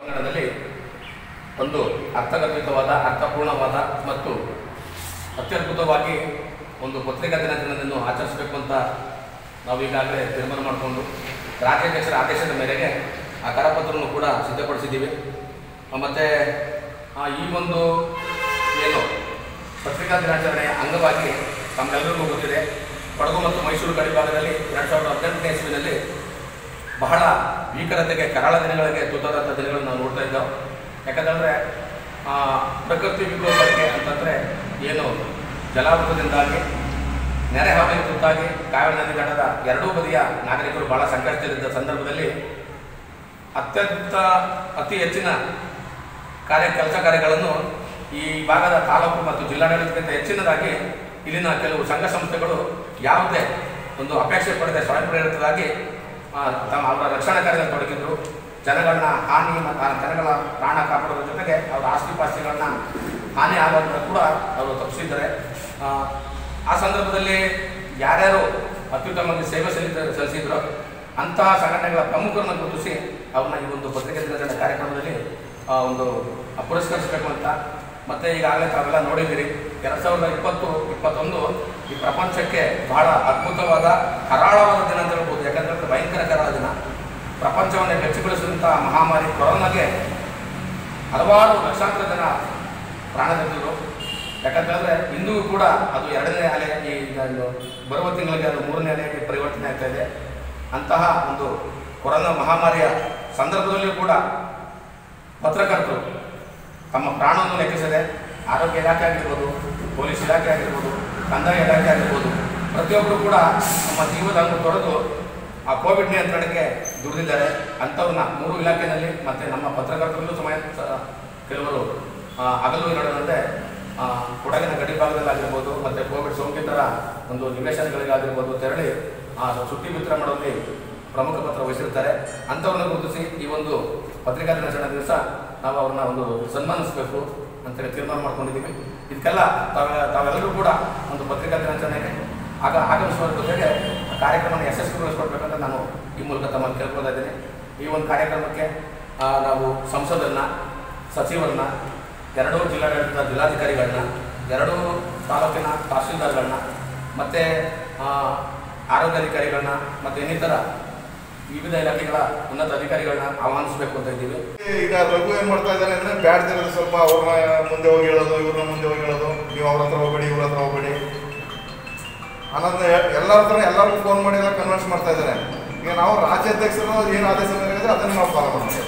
ಕನ್ನಡದಲ್ಲಿ ಒಂದು ಅರ್ಥಗರ್ಭಿತವಾದ ಅರ್ಥಪೂರ್ಣವಾದ ಮತ್ತು ಅತ್ಯದ್ಭುತವಾಗಿ ಒಂದು ಪತ್ರಿಕಾ ದಿನಾಚರಣೆಯನ್ನು ಆಚರಿಸಬೇಕು ಅಂತ ನಾವು ಈಗಾಗಲೇ ತೀರ್ಮಾನ ಮಾಡಿಕೊಂಡು ರಾಜ್ಯಾಧ್ಯಕ್ಷರ ಆದೇಶದ ಮೇರೆಗೆ ಆ ಕರಪತ್ರವನ್ನು ಕೂಡ ಸಿದ್ಧಪಡಿಸಿದ್ದೀವಿ ಮತ್ತು ಈ ಒಂದು ಏನು ಪತ್ರಿಕಾ ದಿನಾಚರಣೆಯ ಅಂಗವಾಗಿ ತಮ್ಮೆಲ್ಲರಿಗೂ ಗೊತ್ತಿದೆ ಕೊಡಗು ಮತ್ತು ಮೈಸೂರು ಗಡಿ ಭಾಗದಲ್ಲಿ ಎರಡು ಸಾವಿರದ ಹದಿನೆಂಟನೇ ಇಸ್ವಿನಲ್ಲಿ ಬಹಳ ಭೀಕರತೆಗೆ ಕರಾಳ ದಿನಗಳಿಗೆ ತುತ್ತಾದಂಥ ದಿನಗಳನ್ನು ನಾವು ನೋಡ್ತಾ ಇದ್ದೆವು ಯಾಕಂತಂದರೆ ಪ್ರಕೃತಿ ವಿಕೋಪಕ್ಕೆ ಅಂತಂದರೆ ಏನು ಜಲಾವೃತದಿಂದಾಗಿ ನೆರೆ ಹಾವಳಿಗೆ ತುತ್ತಾಗಿ ಕಾವೇರಿ ನದಿ ಘಟ್ಟದ ಎರಡೂ ಬದಿಯ ನಾಗರಿಕರು ಬಹಳ ಸಂಕಷ್ಟದಲ್ಲಿದ್ದ ಸಂದರ್ಭದಲ್ಲಿ ಅತ್ಯಂತ ಅತಿ ಹೆಚ್ಚಿನ ಕಾರ್ಯ ಕೆಲಸ ಕಾರ್ಯಗಳನ್ನು ಈ ಭಾಗದ ತಾಲೂಕು ಮತ್ತು ಜಿಲ್ಲಾಡಳಿತಕ್ಕಿಂತ ಹೆಚ್ಚಿನದಾಗಿ ಇಲ್ಲಿನ ಕೆಲವು ಸಂಘ ಸಂಸ್ಥೆಗಳು ಯಾವುದೇ ಒಂದು ಅಪೇಕ್ಷೆ ಪಡೆದ ಸ್ವಯಂ ಪ್ರೇರಿತರಾಗಿ ಆ, ತಮ್ಮ ಅವರ ರಕ್ಷಣಾ ಕಾರ್ಯದಲ್ಲಿ ತೊಡಗಿದ್ರು ಜನಗಳನ್ನ ಹಾನಿ ಮತ್ತು ಆ ಜನಗಳ ಪ್ರಾಣ ಕಾಪಾಡೋದ್ರ ಜೊತೆಗೆ ಅವರ ಆಸ್ತಿ ಪಾಸ್ತಿಗಳನ್ನ ಹಾನಿ ಆಗೋದನ್ನ ಕೂಡ ಅವರು ತಪ್ಪಿಸಿದ್ದಾರೆ ಆ, ಆ ಸಂದರ್ಭದಲ್ಲಿ ಯಾರ್ಯಾರು ಅತ್ಯುತ್ತಮವಾಗಿ ಸೇವೆ ಸಲ್ಲಿಸ ಸಲ್ಲಿಸಿದ್ರು ಅಂತಹ ಸಂಘಟನೆಗಳ ಪ್ರಮುಖರನ್ನು ಗುರುತಿಸಿ ಅವ್ರನ್ನ ಈ ಒಂದು ಪತ್ರಿಕೆ ದಿನಾಚರಣೆ ಕಾರ್ಯಕ್ರಮದಲ್ಲಿ ಆ, ಒಂದು ಪುರಸ್ಕರಿಸಬೇಕು ಅಂತ ಮತ್ತೆ ಈಗಾಗಲೇ ತಾವೆಲ್ಲ ನೋಡಿದ್ದೀರಿ ಎರಡು ಸಾವಿರದ ಇಪ್ಪತ್ತು ಇಪ್ಪತ್ತೊಂದು ಈ ಪ್ರಪಂಚಕ್ಕೆ ಬಹಳ ಅದ್ಭುತವಾದ ಕರಾಳವಾದ ದಿನ ಅಂತ ಹೇಳ್ಬೋದು ಯಾಕಂದ್ರೆ ಭಯಂಕರ ಕರಾಳ ದಿನ ಪ್ರಪಂಚವನ್ನೇ ಬೆಚ್ಚಿಗೊಳಿಸಿದಂತಹ ಮಹಾಮಾರಿ ಕೊರೋನಾಗೆ ಹಲವಾರು ಲಕ್ಷಾಂತರ ಜನ ಪ್ರಾಣ ತೆಗೆದರು ಯಾಕಂತಂದ್ರೆ ಇಂದಿಗೂ ಕೂಡ ಅದು ಎರಡನೇ ಅಲೆ ಈ ಒಂದು ಬರುವ ತಿಂಗಳಿಗೆ ಅದು ಮೂರನೇ ಅಲೆಗೆ ಪರಿವರ್ತನೆ ಆಗ್ತಾ ಇದೆ ಅಂತಹ ಒಂದು ಕೊರೋನಾ ಮಹಾಮಾರಿಯ ಸಂದರ್ಭದಲ್ಲಿಯೂ ಕೂಡ ಪತ್ರಕರ್ತರು ತಮ್ಮ ಪ್ರಾಣವನ್ನು ಲೆಕ್ಕಿಸದೆ ಆರೋಗ್ಯ ಇಲಾಖೆ ಆಗಿರ್ಬೋದು ಪೊಲೀಸ್ ಇಲಾಖೆ ಆಗಿರ್ಬೋದು ಕಂದಾಯ ಇಲಾಖೆ ಆಗಿರ್ಬೋದು ಪ್ರತಿಯೊಬ್ಬರು ಕೂಡ ನಮ್ಮ ಜೀವದ ಅಂಗು ತೊರೆದು ಆ ಕೋವಿಡ್ ನಿಯಂತ್ರಣಕ್ಕೆ ದುಡಿದಿದ್ದಾರೆ ಅಂಥವ್ರನ್ನ ಮೂರು ಇಲಾಖೆಯಲ್ಲಿ ಮತ್ತು ನಮ್ಮ ಪತ್ರಕರ್ತರಲ್ಲೂ ಸಮೇತ ಸ- ಕೆಲವರು ಆ, ಹಗಲು ನಡೆದಂತೆ ಆ, ಕೊಡಗಿನ ಗಡಿ ಭಾಗದಲ್ಲಾಗಿರ್ಬೋದು ಮತ್ತು ಕೋವಿಡ್ ಸೋಂಕಿತರ ಒಂದು ನಿವೇಶನಗಳಿಗಾಗಿರ್ಬೋದು ತೆರಳಿ ಆ ಸುಟ್ಟಿ ಮಿತ್ರ ಮಾಡುವಲ್ಲಿ ಪ್ರಮುಖ ಪಾತ್ರ ವಹಿಸಿರ್ತಾರೆ ಅಂಥವ್ರನ್ನ ಗುರುತಿಸಿ ಈ ಒಂದು ಪತ್ರಿಕಾ ದಿನಾಚರಣೆ ದಿವಸ ನಾವು ಅವ್ರನ್ನ ಒಂದು ಸನ್ಮಾನಿಸಬೇಕು ಅಂತೇಳಿ ತೀರ್ಮಾನ ಮಾಡ್ಕೊಂಡಿದ್ದೀವಿ ಇದಕ್ಕೆಲ್ಲ ತಾವ ತಾವೆಲ್ಲರೂ ಕೂಡ ಒಂದು ಪತ್ರಿಕಾ ದಿನಾಚರಣೆಗೆ ಆಗ ಆಗಮಿಸುವ ಜೊತೆಗೆ ಆ ಕಾರ್ಯಕ್ರಮನ ಯಶಸ್ವಿಗೊಳಿಸ್ಕೊಡ್ಬೇಕಂತ ನಾನು ಈ ಮೂಲಕ ತಮ್ಮಲ್ಲಿ ಕೇಳ್ಕೊಳ್ತಾ ಇದ್ದೀನಿ ಈ ಒಂದು ಕಾರ್ಯಕ್ರಮಕ್ಕೆ ಆ, ನಾವು ಸಂಸದರನ್ನ ಸಚಿವರನ್ನ ಎರಡೂ ಜಿಲ್ಲಾಡಳಿತದ ಜಿಲ್ಲಾಧಿಕಾರಿಗಳನ್ನ ಎರಡೂ ತಾಲೂಕಿನ ತಹಸೀಲ್ದಾರ್ಗಳನ್ನ ಮತ್ತು ಆರೋಗ್ಯಾಧಿಕಾರಿಗಳನ್ನ ಮತ್ತು ಇನ್ನಿತರ ವಿವಿಧ ಇಲಾಖೆಗಳ ಉನ್ನತ ಅಧಿಕಾರಿಗಳನ್ನ ಆಹ್ವಾನಿಸಬೇಕು ಅಂತ ಇದ್ದೀವಿ ಈಗ ರಘು ಏನ್ ಮಾಡ್ತಾ ಇದ್ದಾರೆ ಅಂದ್ರೆ ಬ್ಯಾಡ್ದಿರೋದು ಸ್ವಲ್ಪ ಅವ್ರನ್ನ ಮುಂದೆ ಹೋಗಿ ಹೇಳೋದು ಇವ್ರನ್ನ ಮುಂದೆ ಹೋಗಿ ಹೇಳೋದು ನೀವು ಅವ್ರ ಹತ್ರ ಹೋಗ್ಬೇಡಿ ಇವ್ರ ಹತ್ರ ಹೋಗ್ಬೇಡಿ ಅನ್ನೋದನ್ನ ಎಲ್ಲರ ಹತ್ರ ಎಲ್ಲರಿಗೂ ಫೋನ್ ಮಾಡಿ ಎಲ್ಲ ಕನ್ವಿನ್ಸ್ ಮಾಡ್ತಾ ಇದ್ದಾರೆ ಈಗ ನಾವು ರಾಜ್ಯಾಧ್ಯಕ್ಷರು ಏನು ಆದೇಶ ಮೇರೆಗೆ ಅದನ್ನು ನಾವು ಫಾಲೋ ಮಾಡ್ತೀವಿ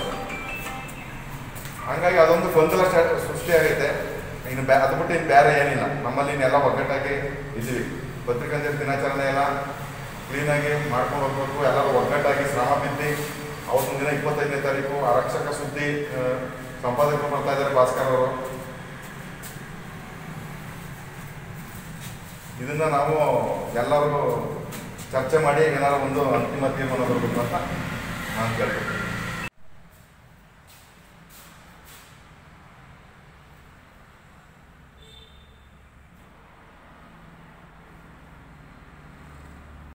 ಹಂಗಾಗಿ ಅದೊಂದು ಗೊಂದಲ ಸ್ಟಾರ್ಟ್ ಸೃಷ್ಟಿಯಾಗೈತೆ ಇನ್ನು ಬ್ಯಾ ಅದು ಬಿಟ್ಟು ಇನ್ನು ಬೇರೆ ಏನಿಲ್ಲ ನಮ್ಮಲ್ಲಿ ಇನ್ನೆಲ್ಲ ಒಗ್ಗಟ್ಟಾಗಿ ಇದ್ದೀವಿ ಪತ್ರಿಕಾ ದಿನಾಚರಣೆ ಎಲ್ಲ ಕ್ಲೀನಾಗಿ ಮಾಡ್ಕೊಂಡು ಹೋಗ್ಬೇಕು ಎಲ್ಲರೂ ಒಗ್ಗಟ್ಟಾಗಿ ಶ್ರಮ ಬಿದ್ದು ಅವ್ರ ಮುಂದಿನ ಇಪ್ಪತ್ತೈದನೇ ತಾರೀಕು ಆರಕ್ಷಕ ಸುದ್ದಿ ಆ, ಸಂಪಾದಕರು ಬರ್ತಾ ಇದ್ದಾರೆ ಭಾಸ್ಕರ್ ಅವರು ಇದನ್ನ ನಾವು ಎಲ್ಲರೂ ಚರ್ಚೆ ಮಾಡಿ ಏನಾದ್ರು ಒಂದು ಅಂತಿಮ ತೀರ್ಮಾನ ಬರಬೇಕು ಅಂತ ನಾನು ಕೇಳ್ತೀನಿ